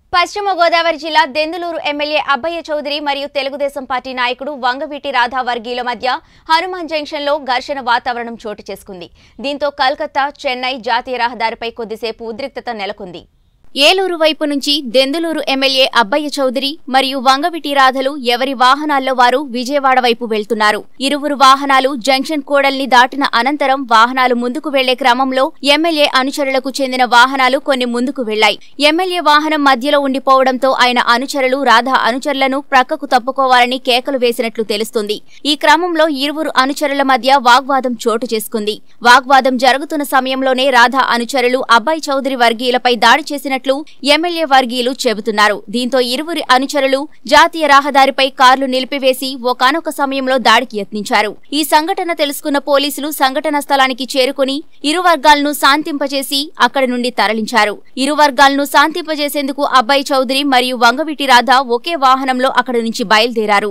పశ్చిమ గోదావరి జిల్లా దెందులూరు ఎమ్మెల్యే అబ్బయ్య చౌదరి మరియు తెలుగుదేశం పార్టీ నాయకుడు వంగవీటి రాధా వర్గీయుల మధ్య హనుమాన్ జంక్షన్లో ఘర్షణ వాతావరణం చోటు చేసుకుంది దీంతో కల్కత్తా చెన్నై జాతీయ రహదారిపై కొద్దిసేపు ఉద్రిక్తత నెలకొంది ఏలూరు వైపు నుంచి దెందులూరు ఎమ్మెల్యే అబ్బయ్య చౌదరి మరియు వంగవిటి రాధలు ఎవరి వాహనాల్లో వారు విజయవాడ వైపు వెళ్తున్నారు ఇరువురు వాహనాలు జంక్షన్ కూడల్ని దాటిన అనంతరం వాహనాలు ముందుకు వెళ్లే క్రమంలో ఎమ్మెల్యే అనుచరులకు చెందిన వాహనాలు కొన్ని ముందుకు వెళ్లాయి ఎమ్మెల్యే వాహనం మధ్యలో ఉండిపోవడంతో ఆయన అనుచరులు రాధ అనుచరులను ప్రక్కకు తప్పుకోవాలని కేకలు వేసినట్లు తెలుస్తుంది ఈ క్రమంలో ఇరువురు అనుచరుల మధ్య వాగ్వాదం చోటు చేసుకుంది వాగ్వాదం జరుగుతున్న సమయంలోనే రాధ అనుచరులు అబ్బాయి చౌదరి వర్గీయులపై దాడి చేసినట్లు ఎమ్మెల్యే వర్గీయులు చెబుతున్నారు దీంతో ఇరువురి అనుచరులు జాతీయ రహదారిపై కార్లు నిలిపివేసి ఒకానొక సమయంలో దాడికి యత్నించారు ఈ సంఘటన తెలుసుకున్న పోలీసులు సంఘటన స్థలానికి చేరుకుని ఇరు వర్గాలను శాంతింపజేసి అక్కడి నుండి తరలించారు ఇరు వర్గాలను శాంతింపజేసేందుకు అబ్బాయి చౌదరి మరియు వంగవీటి రాధ ఒకే వాహనంలో అక్కడి నుంచి బయలుదేరారు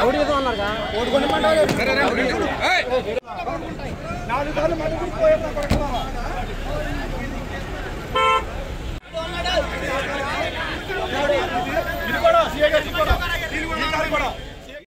నాలుగు సార్లు మళ్ళీ పోయేదా